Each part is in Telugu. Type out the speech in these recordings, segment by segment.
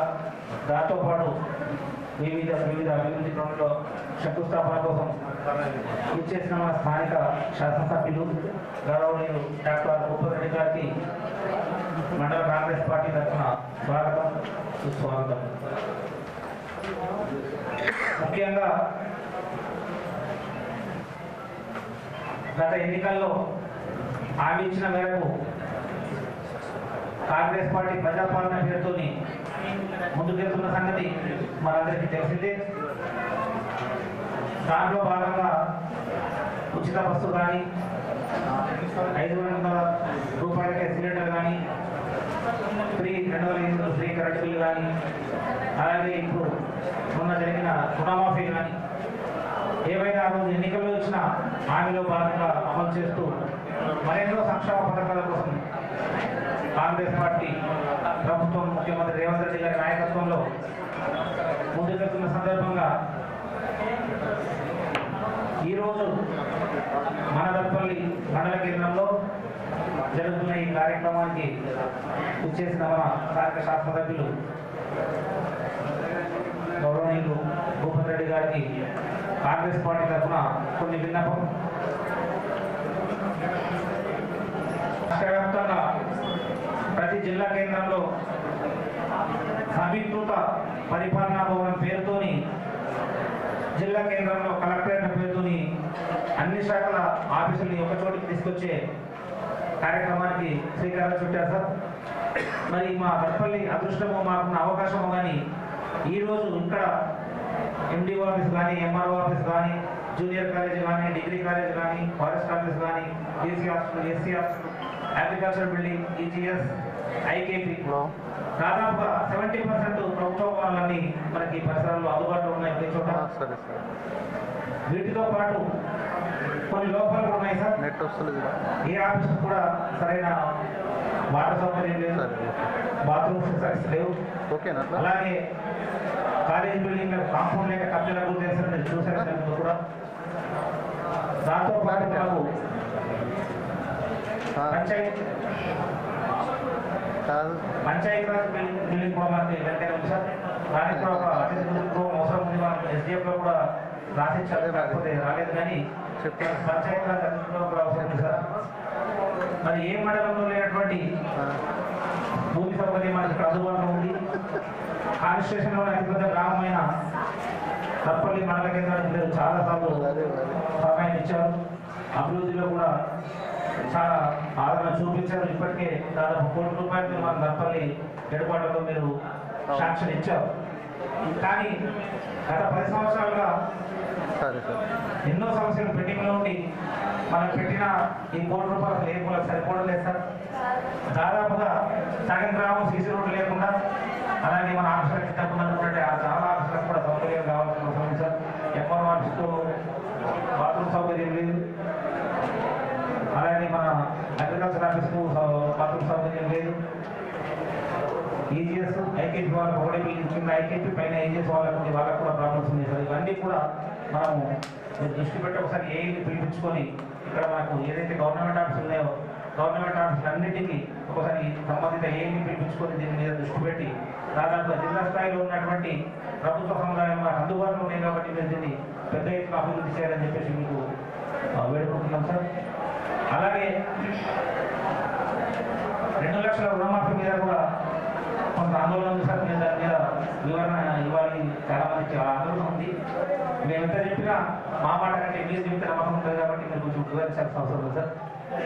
దాంతో పాటు వివిధ వివిధ అభివృద్ధి పనుల్లో శంకుస్థాపన కోసం ఇచ్చేసిన మన స్థానిక శాసనసభ్యులు గౌరవనీయులు డాక్టర్ ఉపరెడ్డి గారికి మండల కాంగ్రెస్ పార్టీ తరఫున స్వాగతం సుస్వాగతం ముఖ్యంగా గత ఎన్నికల్లో హామీ ఇచ్చిన మేరకు కాంగ్రెస్ పార్టీ ప్రజాపాలన పేరుతోని ముందుకెళ్తున్న సంగతి మనందరికీ తెలిసిందే దాంట్లో భాగంగా ఉచిత బస్సు కానీ ఐదు వందల రూపాయలకే సిలిండర్ కానీ ఫ్రీ రెండు వేల ఎనిమిది ఫ్రీ కరెంట్ బిల్లు కానీ అలాగే ఇప్పుడు మొన్న జరిగిన రుణమాఫీ కానీ ఏవైనా ఆ రోజు ఎన్నికల్లో ఇచ్చిన హామీలో భాగంగా అమలు చేస్తూ మరెన్నో సంక్షేమ పథకాల కోసం కాంగ్రెస్ పార్టీ ప్రభుత్వం ముఖ్యమంత్రి రేవంత్ రెడ్డి గారి నాయకత్వంలో ముందుకెళ్తున్న సందర్భంగా ఈరోజు మనదప్పల్లి మండల కేంద్రంలో జరుగుతున్న ఈ కార్యక్రమానికి వచ్చేసిన మన స్థానిక శాసనసభ్యులు గౌరవనీయులు భూపతి రెడ్డి గారికి కాంగ్రెస్ పార్టీ తరఫున కొన్ని విన్నపం రాష్ట్ర వ్యాప్తంగా ప్రతి జిల్లా కేంద్రంలో సమీకృత పరిపాలనా భవనం పేరుతోని జిల్లా కేంద్రంలో కలెక్టరేట్ పేరుతోని అన్ని శాఖల ఆఫీసుల్ని ఒక చోటికి తీసుకొచ్చే కార్యక్రమానికి శ్రీకారం చుట్టారు సార్ మరి మా దర్పల్లి అదృష్టము మాకున్న అవకాశము కానీ ఈరోజు ఇక్కడ ఎండిఓ ఆఫీస్ కానీ ఎంఆర్ఓ ఆఫీస్ కానీ జూనియర్ కాలేజ్ కానీ డిగ్రీ కాలేజ్ కానీ ఫారెస్ట్ ఆఫీస్ కానీ DC hospital SC hospital agriculture building EGS IKP దాదాపుగా సెవెంటీ పర్సెంట్ ప్రభుత్వ భవనాలన్నీ మనకి ఈ పరిసరాల్లో అందుబాటులో ఉన్నాయి ప్రతి చోట సరే సార్ వీటితో పాటు కొన్ని లోపాలు కూడా ఉన్నాయి సార్ నెట్ వస్తలేదు ఏ ఆఫీస్ కూడా సరైన వాటర్ సౌకర్యం లేదు సరే బాత్రూమ్ ఫెసిలిటీస్ లేవు ఓకేనా అట్లా అలాగే కాలేజ్ బిల్డింగ్ కాంపౌండ్ లేక కబ్జాల గురించి మీరు చూసారు దాంట్లో కూడా దాంతో పాటు మనకు ఆ, పంచాయతీ కాదు పంచాయతీ రాజ్ బిల్డింగ్ బిల్డింగ్ కూడా మనకి వెంటనే ఉంది సార్ దానికి కూడా ఒక అతిథి గృహం అవసరం ఉంది మనం ఎస్డిఎఫ్ లో కూడా రాసిచ్చారు కాకపోతే రాలేదు కానీ చెప్పండి. పంచాయతీ రాజ్ అతిథి గృహం కూడా అవసరం ఉంది సార్ మరి ఏ మండలంలో లేనటువంటి ఆ, భూమి సౌకర్యం మనకి ఇక్కడ అందుబాటులో ఉంది కాన్స్టిట్యూషన్లో అతిపెద్ద గ్రామమైన తప్పల్లి మండల కేంద్రానికి మీరు చాలా సార్లు అదే అదే సహాయం ఇచ్చారు అభివృద్ధిలో కూడా చాలా ఆదరణ చూపించారు ఇప్పటికే దాదాపు కోటి రూపాయలు మన దప్పల్లి ఏర్పాట్లతో మీరు శాంక్షన్ ఇచ్చారు కానీ గత పది సంవత్సరాలుగా సరే సార్ ఎన్నో సమస్యలు పెండింగ్లో ఉండి మనం పెట్టిన ఈ కోటి రూపాయలు లేకుండా సరిపోవడం లేదు సార్ దాదాపుగా సగం గ్రామం సీసీ రోడ్డు లేకుండా అలాగే మన ఆఫీసులకు తక్కువ అనుకుంటే ఆ చాలా ఆఫీసులకు కూడా సౌకర్యం కావాల్సిన అవసరం ఉంది సార్ ఎంఆర్ ఆఫీస్తో బాత్రూమ్ సౌకర్యం లేదు అలాగే మన అగ్రికల్చర్ ఆఫీస్కు సౌ- బాత్రూమ్ సౌకర్యం లేదు ఈజీఎస్ ఐకేపీ వాళ్ళకి ఒకటి బిల్డింగ్ కింద ఐకేపీ పైన ఈజీఎస్ వాళ్ళకు ఉంది వాళ్ళకు కూడా ప్రాబ్లమ్స్ ఉన్నాయి సార్ ఇవన్నీ కూడా మనము మీరు దృష్టి పెట్టి ఒకసారి ఏఈని పిలిపించుకొని ఇక్కడ మనకు ఏదైతే గవర్నమెంట్ ఆఫీస్ ఉన్నాయో గవర్నమెంట్ ఆఫీస్ అన్నిటికీ ఒకసారి సంబంధిత ఏఈని పిలిపించుకొని దీని మీద దృష్టి పెట్టి దాదాపు జిల్లా స్థాయిలో ఉన్నటువంటి ప్రభుత్వ సముదాయం మనకు అందుబాటులో ఉన్నాయి కాబట్టి మీరు దీన్ని పెద్ద ఎత్తున అభివృద్ధి చేయాలని చెప్పేసి మీకు ఆ, వేడుకుంటున్నాం సార్ అలాగే రెండు లక్షల రుణమాఫీ మీద కూడా కొంత ఆందోళన ఉంది సార్ మీరు దాని మీద వివరణ ఇవ్వాలి చాలా మందికి ఆందోళన ఉంది మేము ఎంత చెప్పినా మా మాట కంటే మీరు చెప్తే నమ్మకం ఉంటుంది కాబట్టి మీరు కొంచెం వివరించాల్సిన అవసరం ఉంది సార్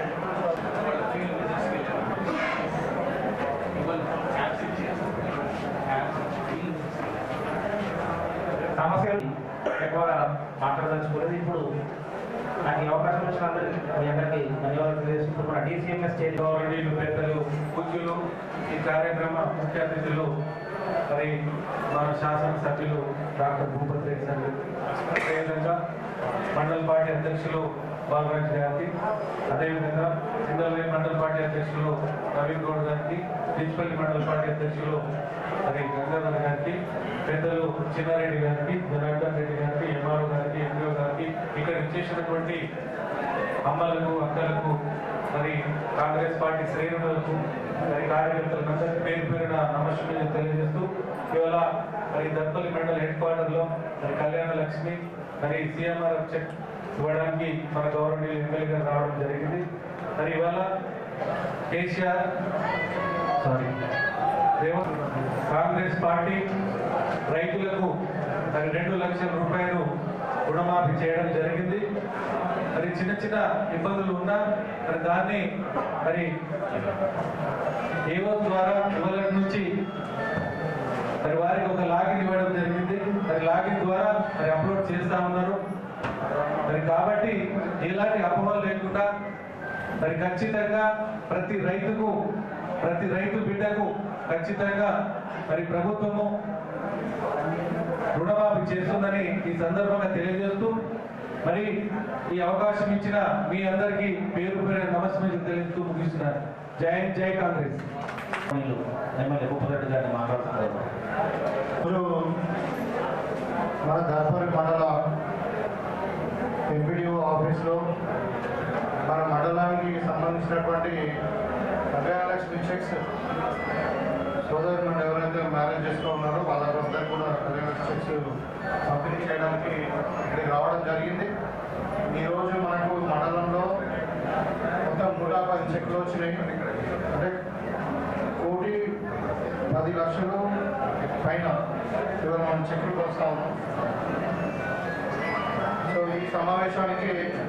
సమస్యలు ఎక్కువగా మాట్లాడదలుచుకోలేదు ఇప్పుడు నాకు ఈ అవకాశం ఇచ్చిన అందరికీ మీ అందరికీ ధన్యవాదాలు తెలియజేసుకుంటూ మన డిసిఎంఎస్ స్టేట్ గౌరవనీయులు పెద్దలు పూజ్యులు ఈ కార్యక్రమ ముఖ్య అతిథులు మరి మన శాసనసభ్యులు డాక్టర్ భూపతి రెడ్డి గారు అదేవిధంగా మండల పార్టీ అధ్యక్షులు బాలరాజ్ గారికి అదేవిధంగా సింగల్వే మండల పార్టీ అధ్యక్షులు నవీన్ గౌడ్ గారికి డిజిపల్లి మండల పార్టీ అధ్యక్షులు మరి గంగాధర్ గారికి పెద్దలు చిన్నారెడ్డి గారికి జనార్దన్ రెడ్డి గారికి ఎంఆర్ఓ గారికి ఎంపీఓ గారికి ఇక్కడ ఇచ్చేసినటువంటి అమ్మలకు అక్కలకు మరి కాంగ్రెస్ పార్టీ శ్రేణులకు మరి కార్యకర్తలకు అందరికీ పేరు పేరున నమస్కారం తెలియజేస్తూ ఇవాళ మరి దత్తపల్లి మండల్ హెడ్ క్వార్టర్లో మరి కళ్యాణ లక్ష్మి మరి సిఎంఆర్ చెక్ ఇవ్వడానికి మన గవర్నమెంట్ ఎమ్మెల్యే గారు రావడం జరిగింది మరి ఇవాళ కేసీఆర్ సారీ రేవంత్ కాంగ్రెస్ పార్టీ రైతులకు మరి రెండు లక్షల రూపాయలు రుణమాఫీ చేయడం జరిగింది మరి చిన్న చిన్న ఇబ్బందులు ఉన్నా మరి దాన్ని మరి ఏవో ద్వారా ఇవాళ నుంచి మరి వారికి ఒక లాగిన్ ఇవ్వడం జరిగింది మరి లాగిన్ ద్వారా మరి అప్లోడ్ చేస్తా ఉన్నారు మరి కాబట్టి ఎలాంటి అపోహలు లేకుండా మరి ఖచ్చితంగా ప్రతి రైతుకు ప్రతి రైతు బిడ్డకు ఖచ్చితంగా మరి ప్రభుత్వము రుణమాఫీ చేస్తుందని ఈ సందర్భంగా తెలియజేస్తూ మరి ఈ అవకాశం ఇచ్చిన మీ అందరికీ పేరు పేరు నమస్కారం తెలియజేస్తూ ముగిస్తున్నాను జై హింద్, జై కాంగ్రెస్ వీళ్ళు ఎమ్మెల్యే భూపతిరెడ్డి గారిని మాట్లాడుతున్నారు ఇప్పుడు మన దాపరి మండల ఎంపీడీఓ ఆఫీస్లో మన మండలానికి సంబంధించినటువంటి కళ్యాణలక్ష్మి చెక్స్ సోదరు నుండి ఎవరైతే మ్యారేజ్ చేస్తూ ఉన్నారో వాళ్ళందరూ కూడా కళ్యాణలక్ష్మి చెక్స్ పంపిణీ చేయడానికి ఇక్కడికి రావడం జరిగింది ఈరోజు మనకు మండలంలో మొత్తం నూట పది చెక్లు వచ్చినాయి అంటే కోటి పది లక్షలు పైన ఇవాళ మనం చెక్కులు వస్తా ఉన్నాం సో ఈ సమావేశానికి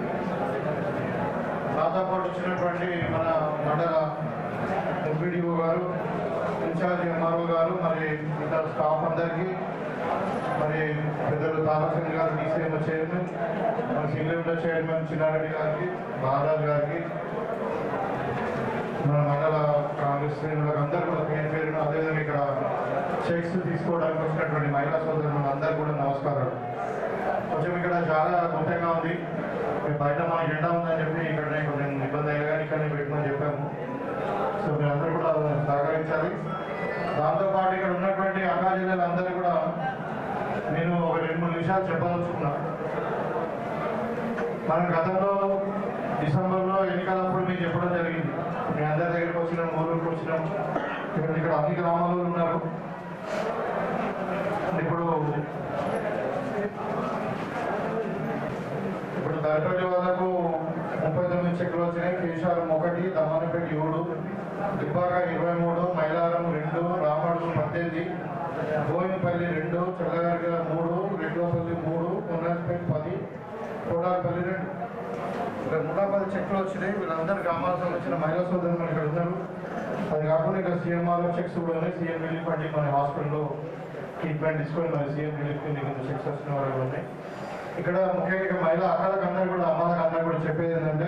నాతో పాటు వచ్చినటువంటి మన మండల ఎంపీడీఓ గారు ఇన్ఛార్జ్ ఎంఆర్ఓ గారు మరి ఇతర స్టాఫ్ అందరికీ మరి పెద్దలు తారసింగ్ గారు డీసీఎం చైర్మన్ మన సీనియర్ చైర్మన్ చిన్నారెడ్డి గారికి బాలరాజ్ గారికి మన మండల కాంగ్రెస్ శ్రేణులకు అందరూ కూడా పేరు పేరున అదేవిధంగా ఇక్కడ చెక్స్ తీసుకోవడానికి వచ్చినటువంటి మహిళా సోదరులు అందరూ కూడా నమస్కారాలు కొంచెం ఇక్కడ చాలా గుంటంగా ఉంది మీరు బయట మా జెండా ఉందని చెప్పి ఇక్కడనే కొంచెం ఇబ్బంది అయ్యా కానీ ఇక్కడనే పెట్టమని చెప్పాము సో మీరందరూ కూడా సహకరించాలి దాంతోపాటు ఇక్కడ ఉన్నటువంటి అక్కా జిల్లాలందరూ కూడా నేను ఒక రెండు మూడు నిమిషాలు చెప్పదలుచుకున్నా మనం గతంలో డిసెంబర్లో ఎన్నికలప్పుడు మీకు చెప్పడం జరిగింది మీ అందరి దగ్గరికి వచ్చినాం ఊరికి వచ్చినాం ఇక్కడ ఇక్కడ అన్ని గ్రామాల్లో ఉన్నారు ఇప్పుడు ఇప్పుడు దళపల్లి వాళ్ళకు ముప్పై తొమ్మిది చెక్కులు వచ్చినాయి కేశారం ఒకటి దమ్మనపేట ఏడు దిబ్బాక ఇరవై మూడు మైలారం రెండు రామడుగు పద్దెనిమిది బోయినపల్లి రెండు చల్లగారి మూడు రెడ్లోపల్లి మూడు కొన్నాపేట పది కోడాపల్లి రెండు ఇక్కడ నూట పది చెక్కులు వచ్చినాయి వీళ్ళందరూ గ్రామాలకు సంబంధించిన మహిళా సోదరులు ఇక్కడ ఉన్నారు అది కాకుండా ఇక్కడ సీఎంఆర్ చెక్స్ కూడా ఉన్నాయి సీఎం రిలీఫ్ అంటే మన హాస్పిటల్లో ట్రీట్మెంట్ తీసుకొని మరి సీఎం రిలీఫ్ కింద చెక్స్ వచ్చిన వాళ్ళు ఉన్నాయి ఇక్కడ ముఖ్యంగా ఇక్కడ మహిళా అక్కలకు అందరూ కూడా అమ్మలకు అందరూ కూడా చెప్పేది ఏంటంటే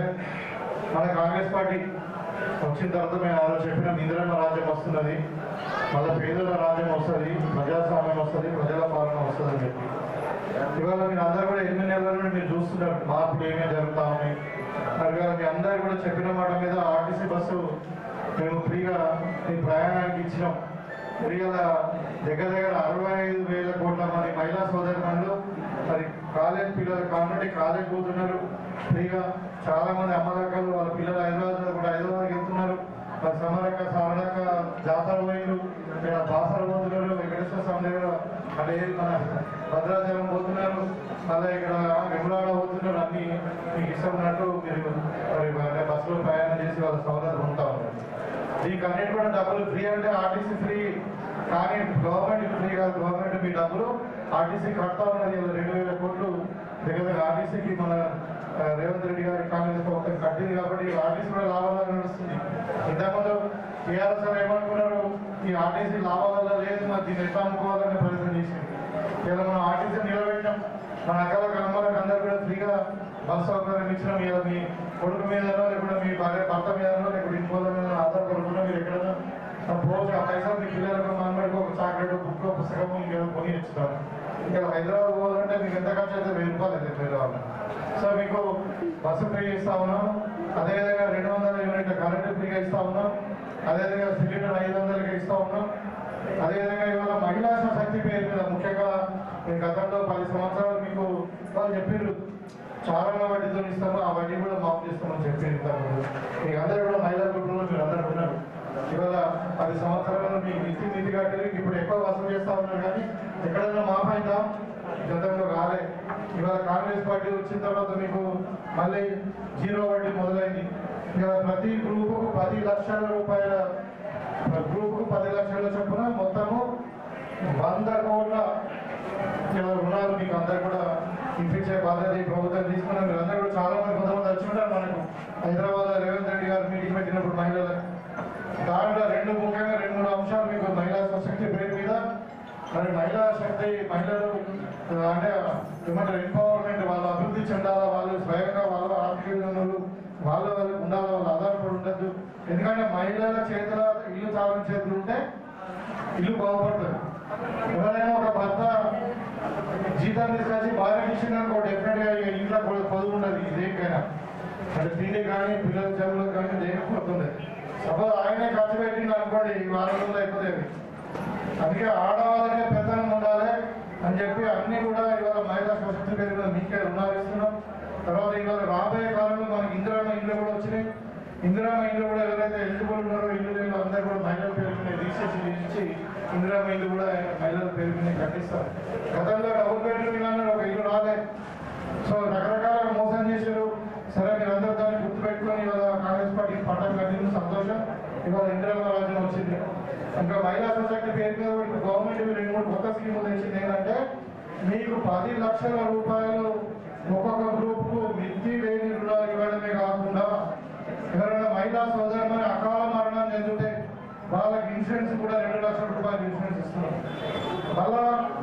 మన కాంగ్రెస్ పార్టీ వచ్చిన తర్వాత మేము ఆ రోజు చెప్పిన ఇందిరమ్మ రాజ్యం వస్తున్నది మళ్ళీ పేదల రాజ్యం వస్తుంది ప్రజాస్వామ్యం వస్తుంది ప్రజల పాలన వస్తుంది అని చెప్పి ఇవాళ మీరు అందరూ కూడా ఎనిమిది నెలల నుండి మీరు చూస్తున్నారు మార్పులు ఏమేమి జరుగుతా ఉన్నాయి మరి ఇవాళ మీ అందరూ కూడా చెప్పిన మాట మీద ఆర్టీసీ బస్సు మేము ఫ్రీగా మీ ప్రయాణానికి ఇచ్చినాం ఫ్రీగా దగ్గర దగ్గర అరవై ఐదు వేల కోట్ల మంది మహిళా సోదరులు మరి కాలేజ్ పిల్లలు కాబట్టి కాలేజ్ పోతున్నారు ఫ్రీగా చాలా మంది అమ్మలక్కలు వాళ్ళ పిల్లలు హైదరాబాద్ కూడా హైదరాబాద్కి వెళ్తున్నారు మరి సమరక్క సారడక్క జాతర పోయినారు ఇక్కడ బాసర పోతున్నారు వెంకటేశ్వర స్వామి దగ్గర మళ్ళీ మన భద్రాచలం పోతున్నారు మళ్ళీ ఇక్కడ వెములాడ పోతున్నారు అన్ని మీకు ఇష్టం ఉన్నట్టు మీరు మరి అంటే బస్సులో ప్రయాణం చేసి వాళ్ళ సౌలభ్యం ఉంటా ఉన్నారు దీనికి అన్నిటి కూడా డబ్బులు ఫ్రీ అంటే ఆర్టీసీ ఫ్రీ కానీ గవర్నమెంట్ ఫ్రీ కాదు గవర్నమెంట్ మీ డబ్బులు ఆర్టీసీ కడతా ఉన్నది ఇలా రెండు వేల కోట్లు దగ్గర దగ్గర ఆర్టీసీకి మన ఆ, రేవంత్ రెడ్డి గారి కాంగ్రెస్ ప్రభుత్వం కట్టింది కాబట్టి ఆర్టీసీ కూడా లాభాలు నడుస్తుంది ఇంతకుముందు టీఆర్ఎస్ గారు ఏమనుకున్నారు ఈ ఆర్టీసీ లాభాలలో లేదు మరి దీన్ని ఎట్లా అమ్ముకోవాలనే ప్రయత్నం చేసింది ఇలా మనం ఆర్టీసీ నిలబెట్టాం మన అక్కలకు అమ్మలకు అందరూ కూడా ఫ్రీగా బస్ సౌకర్యం ఇచ్చినాం ఇలా మీ కొడుకు మీదనో లేకుంటే మీ భార్య భర్త మీదనో లేకుంటే ఇంకోళ్ళ మీద ఆధారపడుకున్నా మీరు ఎక్కడైనా పోవచ్చు ఆ పైసలు మీ పిల్లలకు మనబడికి ఒక చాక్లెట్ బుక్ పుస్తకం ఇంకేదో కొని ఇస్తారు ఇంకా హైదరాబాద్ పోవాలంటే మీకు ఎంత ఖర్చు అయితే వెయ్యి రూపాయలు అయితే హైదరాబాద్ సో మీకు బస్సు ఫ్రీ ఇస్తా ఉన్నాం అదేవిధంగా రెండు వందల యూనిట్ల కరెంటు ఫ్రీగా ఇస్తా ఉన్నాం అదేవిధంగా సిలిండర్ ఐదు వందలకి ఇస్తా ఉన్నాం అదేవిధంగా ఇవాళ మహిళా శక్తి పేరు మీద ముఖ్యంగా నేను గతంలో పది సంవత్సరాలు మీకు వాళ్ళు చెప్పారు చాలా వడ్డీతో ఇస్తాము ఆ వడ్డీ కూడా మాఫ్ చేస్తామని చెప్పారు ఇంతకుముందు మీకు అందరూ కూడా మహిళా కుటుంబంలో మీరు అందరూ ఉన్నారు ఇవాళ పది సంవత్సరాలు మీకు నీతి నీతిగా కట్టేది ఇప్పుడు ఎక్కువ వసూలు చేస్తా ఉన్నారు కానీ ఎక్కడైనా మాఫ్ అయిందా గతంలో రాలే ఇవాళ కాంగ్రెస్ పార్టీ వచ్చిన తర్వాత మీకు మళ్ళీ జీరో వడ్డీ మొదలైంది ఇక ప్రతి గ్రూపుకు పది లక్షల రూపాయల గ్రూపుకు పది లక్షల చొప్పున మొత్తము వంద కోట్ల ఇలా రుణాలు మీకు అందరు కూడా ఇప్పించే బాధ్యత ఈ ప్రభుత్వం తీసుకున్నారు మీరు అందరూ కూడా చాలా మంది కొంతమంది వచ్చి ఉంటారు మనకు హైదరాబాద్ లో రేవంత్ రెడ్డి గారు మీటింగ్ పెట్టినప్పుడు మహిళలకు దాంట్లో రెండు ముఖ్యంగా రెండు మూడు అంశాలు మీకు మహిళా శక్తి పేరు మీద మరి మహిళా శక్తి మహిళలు ఆ, అంటే ఏమంటారు ఎంపవర్మెంట్ వాళ్ళు అభివృద్ధి చెందాలా వాళ్ళు స్వయంగా వాళ్ళ ఆర్థిక విధానాలు వాళ్ళ వాళ్ళకి ఉండాలి వాళ్ళు ఆధారపడి ఉండద్దు ఎందుకంటే మహిళల చేతుల ఇల్లు తాగిన చేతులు ఉంటే ఇల్లు బాగుపడుతుంది ఎవరైనా ఒక భర్త జీతాలు తీసుకొచ్చి భార్య ఇచ్చిన డెఫినెట్ గా ఇక ఇంట్లో పొ- పొదుపు ఉండదు దేనికైనా అంటే తిండి కానీ పిల్లల చదువులకు కానీ దేనికి పోతుంది సపోజ్ ఆయనే ఖర్చు పెట్టింది అనుకోండి ఈ వారం రోజులు అయిపోతుంది అందుకే ఆడవాళ్ళకే పెత్తనం ఉండాలి అని చెప్పి అన్ని కూడా ఇవాళ మహిళా స్వశక్తి పేరు మీద మీకే రుణాలు ఇస్తున్నాం తర్వాత ఇవాళ రాబోయే కాలంలో మనకి ఇందిరామ ఇల్లు కూడా వచ్చినాయి ఇందిరామ ఇల్లు కూడా ఎవరైతే ఎలిజిబుల్ ఉన్నారో ఇల్లు లేని అందరూ కూడా మహిళల పేరు మీద రిజిస్ట్రేషన్ చేయించి ఇందిరామ ఇల్లు కూడా మహిళల పేరు మీద కట్టిస్తారు గతంలో డబుల్ బెడ్రూమ్ ఇల్లు అన్నారు ఒక ఇల్లు రాలే సో రకరకాల మోసం చేశారు సరే మీరు అందరూ దాన్ని గుర్తుపెట్టుకొని ఇవాళ కాంగ్రెస్ పార్టీ పట్టం కట్టింది సంతోషం ఇవాళ ఇందిరామ రాజ్యం వచ్చింది ఇంకా మహిళా సొసైటీ పేరు మీద కూడా ఇప్పుడు గవర్నమెంట్ రెండు మూడు కొత్త స్కీములు తెచ్చింది ఏంటంటే మీకు పది లక్షల రూపాయలు ఒక్కొక్క గ్రూప్కు మిత్తి లేని రుణాలు ఇవ్వడమే కాకుండా ఎవరైనా మహిళా సోదరులని అకాల మరణం చెందితే వాళ్ళకి ఇన్సూరెన్స్ కూడా రెండు లక్షల రూపాయలు ఇన్సూరెన్స్ ఇస్తున్నారు మళ్ళా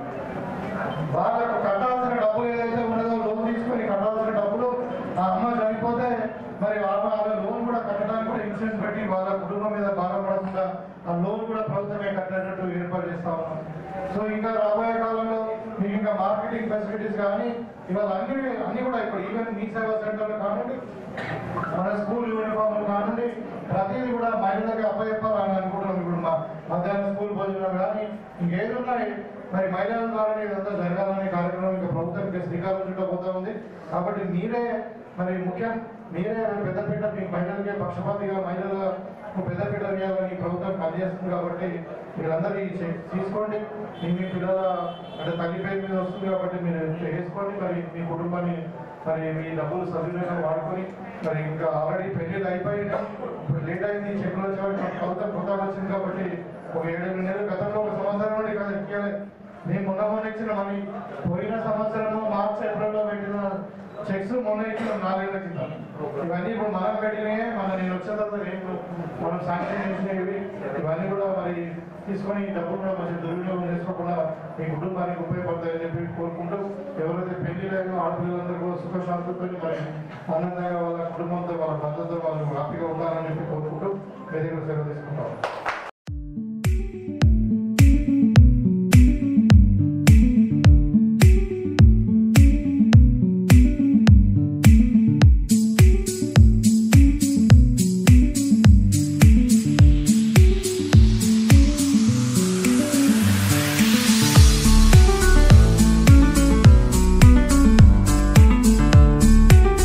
వాళ్ళకు కట్టాల్సిన డబ్బులు ఏదైతే ఉన్నదో లోన్ తీసుకొని కట్టాల్సిన డబ్బులు ఆ అమ్మ చనిపోతే మరి వాళ్ళ వాళ్ళ లోన్ కూడా కట్టడానికి కూడా ఇన్సూరెన్స్ పెట్టి వాళ్ళ కుటుంబం మీద బాధపడకుండా ఆ లోన్ కూడా ప్రభుత్వమే కట్టేటట్టు ఏర్పాటు చేస్తా ఉన్నాం సో ఇంకా రాబోయే కాలంలో మీకు ఇంకా మార్కెటింగ్ ఫెసిలిటీస్ కానీ ఇవాళ అన్ని అన్ని కూడా ఇప్పుడు ఈవెన్ మీ సేవా సెంటర్లు కానివ్వండి మన స్కూల్ యూనిఫామ్ కానివ్వండి ప్రతిదీ కూడా మహిళలకి అప్పచెప్పాలని అనుకుంటున్నాం ఇప్పుడు మా మధ్యాహ్నం స్కూల్ భోజనం కానీ ఇంకేది ఉన్నాయి మరి మహిళల ద్వారా ఇదంతా జరగాలనే కార్యక్రమం ఇంకా ప్రభుత్వం ఇంకా శ్రీకారం చుట్టబోతా ఉంది కాబట్టి మీరే మరి ముఖ్యం మీరే పెద్దపీట మీ మహిళలకే పక్షపాతిగా మహిళలకు పెద్దపీట వేయాలని ప్రభుత్వం పనిచేస్తుంది కాబట్టి మీరందరూ ఈ చే- తీసుకోండి మీ మీ పిల్లల అంటే తల్లి పేరు మీద వస్తుంది కాబట్టి మీరు చేసుకోండి మరి మీ కుటుంబాన్ని మరి మీ డబ్బులు సద్వినియోగం వాడుకొని మరి ఇంకా ఆల్రెడీ పెళ్లిళ్ళు అయిపోయినాయి ఇప్పుడు లేట్ అయింది చెక్కులు వచ్చే వరకు ప్రభుత్వం కొత్తగా వచ్చింది కాబట్టి ఒక ఏడు నెలలు గతంలో ఒక సంవత్సరం నుండి కదా ఎక్కాలి మేము మొన్న మొన్న ఇచ్చిన మనీ పోయిన సంవత్సరము మార్చ్ ఏప్రిల్లో పెట్టిన చెక్స్ మొన్న ఇచ్చిన నాలుగేళ్ల క్రితం ఇవన్నీ ఇప్పుడు మనం పెట్టినాయి మన నేను వచ్చిన తర్వాత రేపు మనం శాంక్షన్ చేసినవి ఇవన్నీ కూడా మరి తీసుకొని ఈ డబ్బులు కూడా మంచి దుర్వినియోగం చేసుకోకుండా మీ కుటుంబానికి ఉపయోగపడతాయని చెప్పి కోరుకుంటూ ఎవరైతే పెళ్లి లేదో ఆడపిల్లలందరూ కూడా సుఖశాంతితో మరి ఆనందంగా వాళ్ళ కుటుంబంతో వాళ్ళ భర్తతో వాళ్ళు హ్యాపీగా ఉండాలని చెప్పి కోరుకుంటూ మీ దగ్గర సెలవు తీసుకుంటాం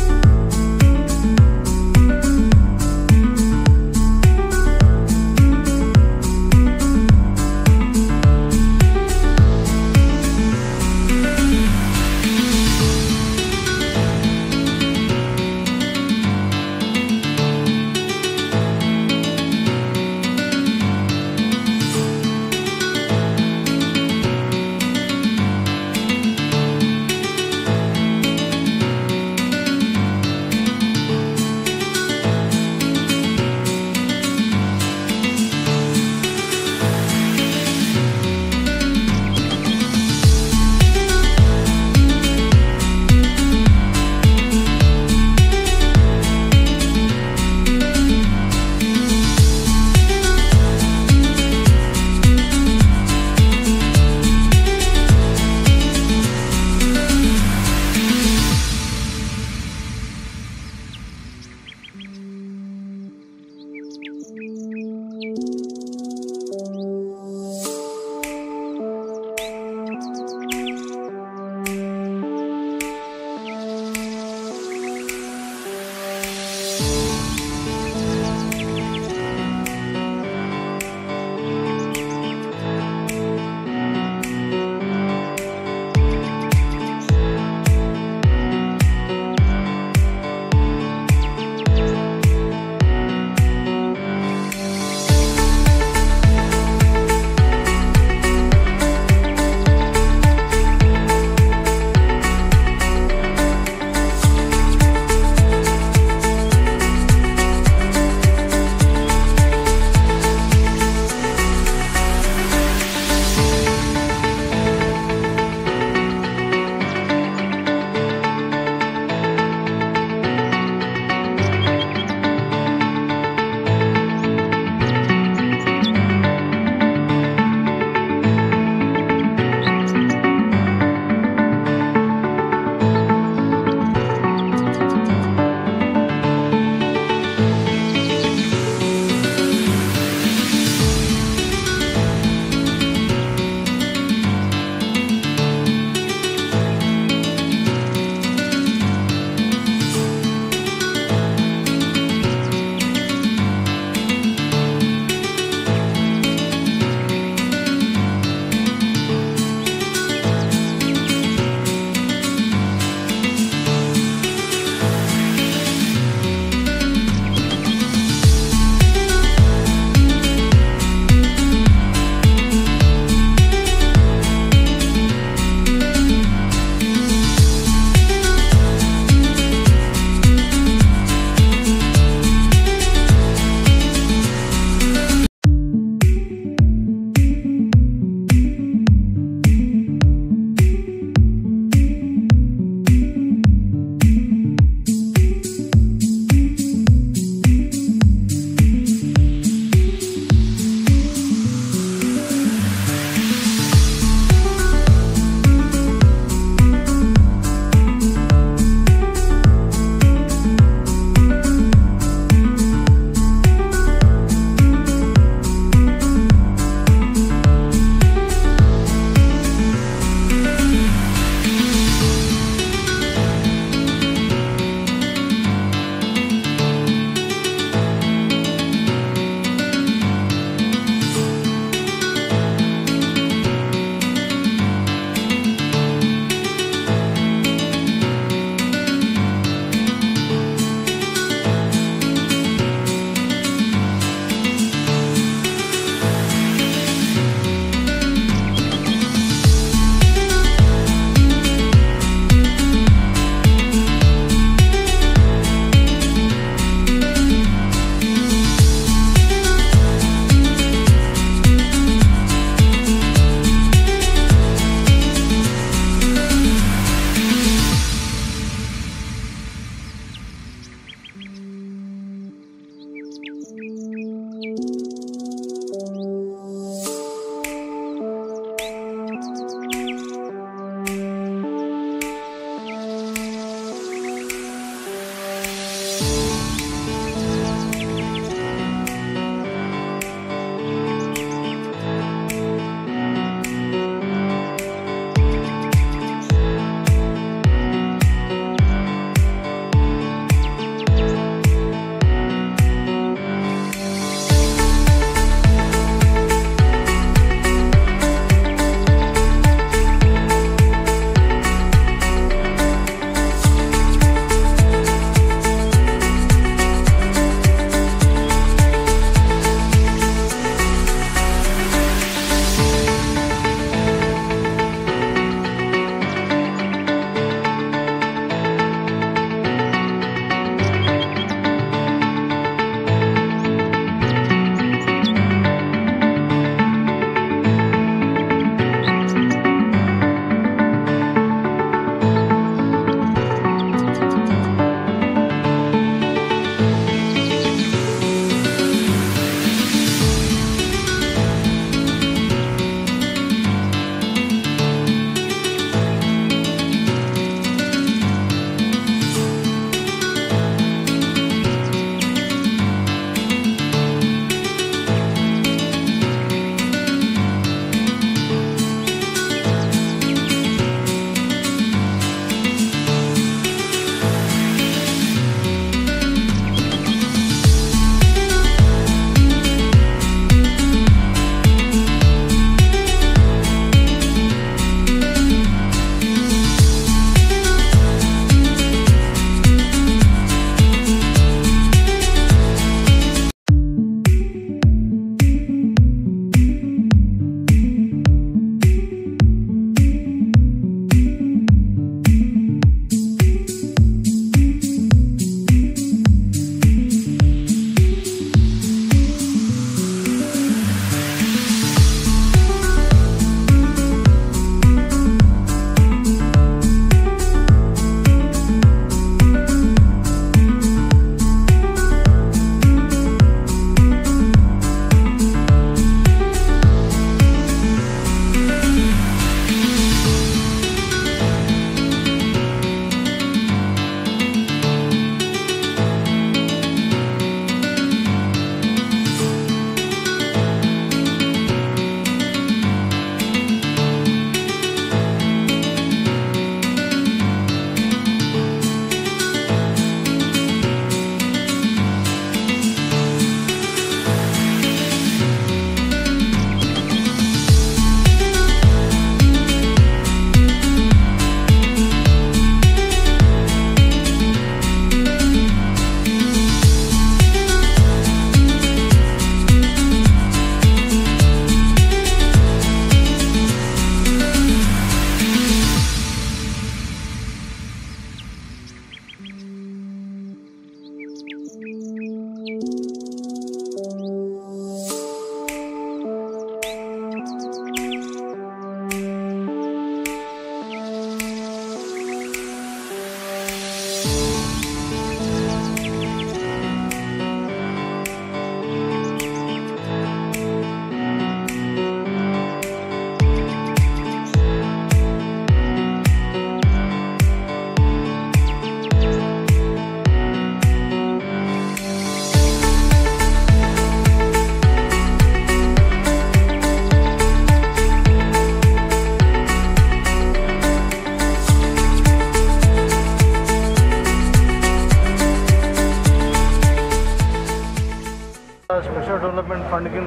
Thank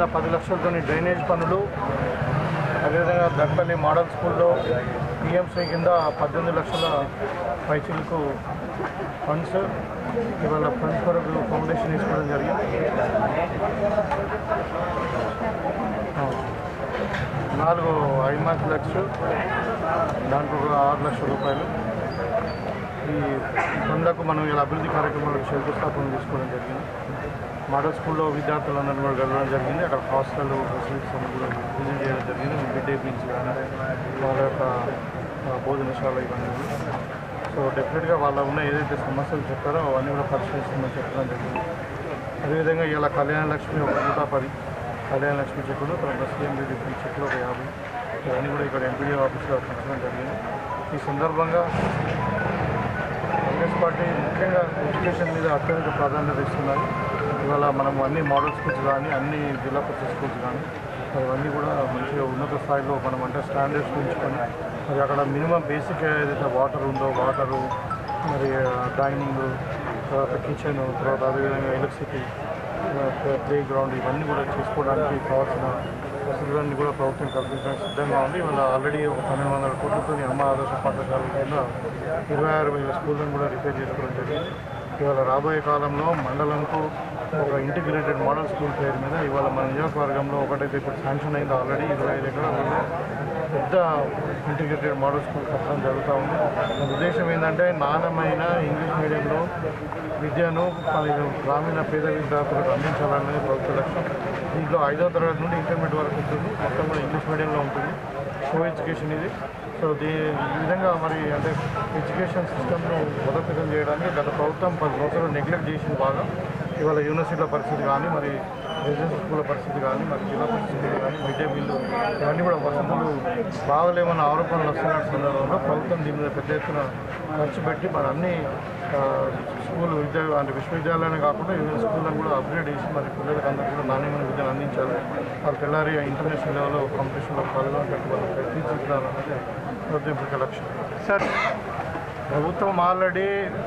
కింద పది లక్షలతోని డ్రైనేజ్ పనులు అదేవిధంగా దక్కలి మోడల్ స్కూల్లో పిఎంసీ కింద పద్దెనిమిది లక్షల పైచీలకు ఫండ్స్ ఇవాళ ఫండ్స్ కొరకు ఫౌండేషన్ తీసుకోవడం జరిగింది ఆ, నాలుగు ఐమాక్స్ లక్ష దాంట్లో ఒక ఆరు లక్షల రూపాయలు ఈ పనులకు మనం ఇలా అభివృద్ధి కార్యక్రమాలకు శంకుస్థాపన తీసుకోవడం జరిగింది మోడల్ స్కూల్లో విద్యార్థులందరూ కూడా వెళ్ళడం జరిగింది అక్కడ హాస్టల్ ఫెసిలిటీస్ అన్ని కూడా విజిట్ చేయడం జరిగింది మిడ్ డే మీల్స్ కానీ వాళ్ళ యొక్క ఆ, భోజనశాల ఇవన్నీ కూడా. సో డెఫినెట్గా వాళ్ళ ఉన్న ఏదైతే సమస్యలు చెప్పారో అవన్నీ కూడా పరిశీలిస్తామని చెప్పడం జరిగింది అదేవిధంగా ఇలా కళ్యాణ లక్ష్మి ఒక నూట పది కళ్యాణ లక్ష్మి చెక్కులు తర్వాత సీఎం రిలీఫ్ చెక్కులు ఒక యాభై ఇవన్నీ కూడా ఇక్కడ ఎంపీడీ ఆఫీస్లో పంచడం జరిగింది ఈ సందర్భంగా కాంగ్రెస్ పార్టీ ముఖ్యంగా ఎడ్యుకేషన్ మీద అత్యధిక ప్రాధాన్యత ఇస్తున్నారు ఇవాళ మనం అన్ని మోడల్ స్కూల్స్ కానీ అన్ని జిల్లా పరిషత్ స్కూల్స్ కానీ అవన్నీ కూడా మంచిగా ఉన్నత స్థాయిలో మనం అంటే స్టాండర్డ్స్ పెంచుకొని మరి అక్కడ మినిమం బేసిక్ ఏదైతే వాటర్ ఉందో వాటరు మరి డైనింగ్ తర్వాత కిచెన్ తర్వాత అదేవిధంగా ఎలక్ట్రిసిటీ ప్లే గ్రౌండ్ ఇవన్నీ కూడా చేసుకోవడానికి కావాల్సిన వసతులన్నీ కూడా ప్రభుత్వం కల్పించడానికి సిద్ధంగా ఉంది ఇవాళ ఆల్రెడీ ఒక పన్నెండు వందల కోట్లతో అమ్మ ఆదర్శ పాఠశాల కింద ఇరవై ఆరు వేల స్కూళ్ళను కూడా రిపేర్ చేసుకోవడం జరిగింది ఇవాళ రాబోయే కాలంలో మండలంకు ఒక ఇంటిగ్రేటెడ్ మోడల్ స్కూల్ పేరు మీద ఇవాళ మన నియోజకవర్గంలో ఒకటైతే ఇప్పుడు శాంక్షన్ అయింది ఆల్రెడీ ఇరవై ఐదు ఎకరాలలో పెద్ద ఇంటిగ్రేటెడ్ మోడల్ స్కూల్ కట్టడం జరుగుతూ ఉంది నా ఉద్దేశం ఏంటంటే నాణ్యమైన ఇంగ్లీష్ మీడియంలో విద్యను పలు గ్రామీణ పేద విద్యార్థులకు అందించాలనేది ప్రభుత్వ లక్ష్యం దీంట్లో ఐదో తరగతి నుండి ఇంటర్మీడియట్ వరకు ఉంటుంది మొత్తం కూడా ఇంగ్లీష్ మీడియంలో ఉంటుంది కో ఎడ్యుకేషన్ ఇది సో దీ ఈ విధంగా మరి అంటే ఎడ్యుకేషన్ సిస్టమ్ను బలోపేతం చేయడానికి గత ప్రభుత్వం పది సంవత్సరాలు నెగ్లెక్ట్ చేసిన బాగా ఇవాళ యూనివర్సిటీల పరిస్థితి కానీ మరి రెసిడెన్షియల్ స్కూళ్ళ పరిస్థితి కానీ మరి జిల్లా పరిస్థితి కానీ మిడ్ డే మీల్ ఇవన్నీ కూడా వసతులు బాగలేమన్న ఆరోపణలు వస్తున్న సందర్భంలో ప్రభుత్వం దీని మీద పెద్ద ఎత్తున ఖర్చు పెట్టి మరి అన్ని ఆ, స్కూల్ విద్యా అంటే విశ్వవిద్యాలయాలే కాకుండా యూనియన్ స్కూళ్ళను కూడా అప్గ్రేడ్ చేసి మరి పిల్లలకు అందరూ కూడా నాణ్యమైన విద్యను అందించాలి వాళ్ళు తెల్లారి ఇంటర్నేషనల్ లెవెల్లో కాంపిటీషన్లో పాల్గొనేటట్టు వాళ్ళు తీర్చిదిద్దాలన్నది ప్రభుత్వం యొక్క లక్ష్యం సార్ ప్రభుత్వం ఆల్రెడీ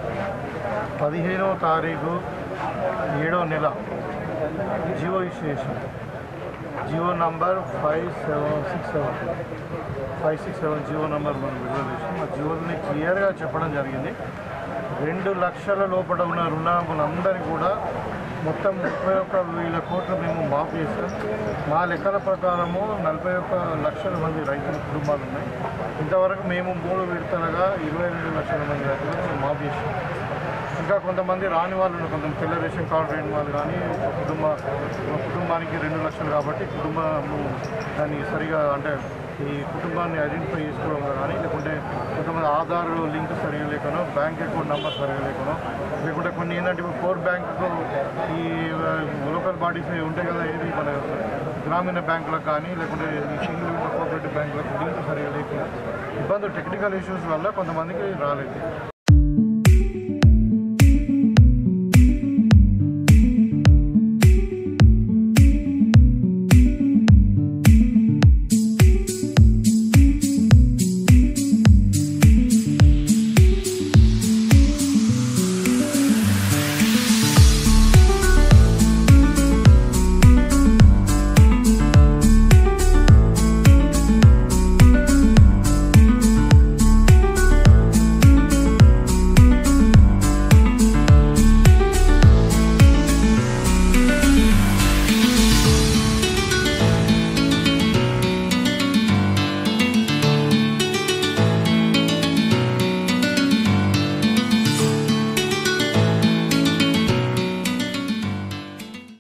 పదిహేనవ తారీఖు ఏడో నెల జియో ఇష్యూ చేసింది Jio number five seven six seven five six seven Jio number మనం విడుదల చేసాం ఆ జియోని క్లియర్గా చెప్పడం జరిగింది రెండు లక్షల లోపల ఉన్న రుణాములందరికీ కూడా మొత్తం ముప్పై ఒక్క వేల కోట్లు మేము మాఫ్ చేసాం మా లెక్కల ప్రకారము నలభై ఒక్క లక్షల మంది రైతుల కుటుంబాలు ఉన్నాయి ఇంతవరకు మేము మూడు విడతలుగా ఇరవై రెండు లక్షల మంది రైతులకు మేము మాఫ్ చేసాం ఇంకా కొంతమంది రాని వాళ్ళు ఉన్నారు. కొంతమంది తెల్ల రేషన్ కార్డు రాని వాళ్ళు కానీ ఒక కుటుంబ ఒక కుటుంబానికి రెండు లక్షలు కాబట్టి కుటుంబము దాన్ని సరిగా అంటే ఈ కుటుంబాన్ని ఐడెంటిఫై చేసుకోవడంలో కానీ లేకుంటే కొంతమంది ఆధార్ లింక్ సరిగా లేకనో బ్యాంక్ అకౌంట్ నెంబర్ సరిగా లేకనో లేకుంటే కొన్ని ఏంటంటే ఇప్పుడు కోర్ బ్యాంకు ఈ లోకల్ బాడీస్ ఉంటాయి కదా ఏది మన గ్రామీణ బ్యాంకులకు కానీ లేకుంటే ఈ సింగిల్ విండో కోఆపరేటివ్ బ్యాంకులకు లింక్ సరిగా లేకుండా ఇబ్బందులు టెక్నికల్ ఇష్యూస్ వల్ల కొంతమందికి రాలేదు